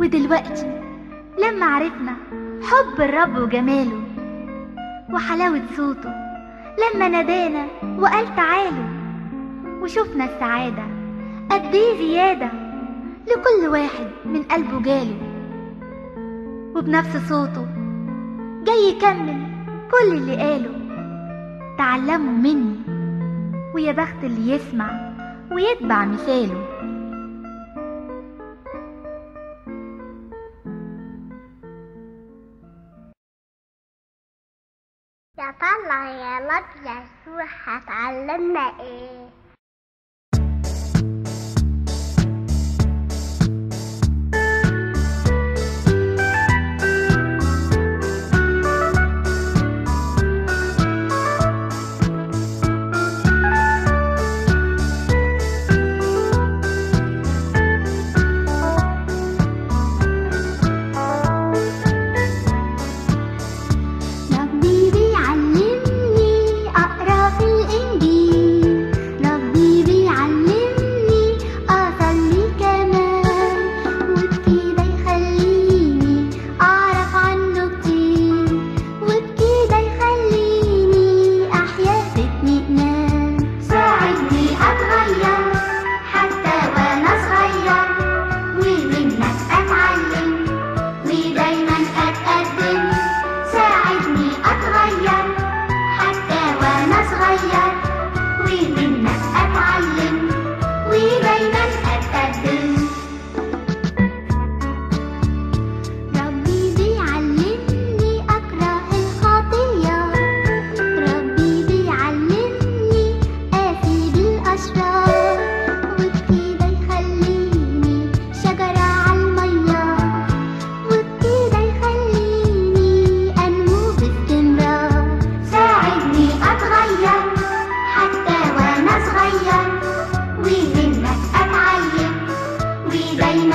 ودلوقتي لما عرفنا حب الرب وجماله وحلاوة صوته لما نادانا وقال تعالوا وشفنا السعادة قد ايه زيادة لكل واحد من قلبه جاله وبنفس صوته جاي يكمل كل اللي قاله تعلموا مني ويا بخت اللي يسمع ويتبع مثاله يا طلع يا لك يسوع هتعلمنا ايه ربي بيعلمني أقرأ في الإنجيل ربي بيعلمني أصلي كمان وبكده يخليني أعرف عنه كتير وبكده يخليني أحيا في اطمئنان ساعدني أتغير حتى وأنا صغير ومنك أتعلم ودايما أتقدم ساعدني أتغير حتى وأنا صغير ومنك أتعلم ودايما أتقدم ربي بيعلمني أكره الخطية ربي بيعلمني آسي بالأشرار وبكده يخليني شجرة عالمية وبكده يخليني أنمو باستمرار ساعدني أتغير حتى وأنا صغير ومنك أتعلم ودايما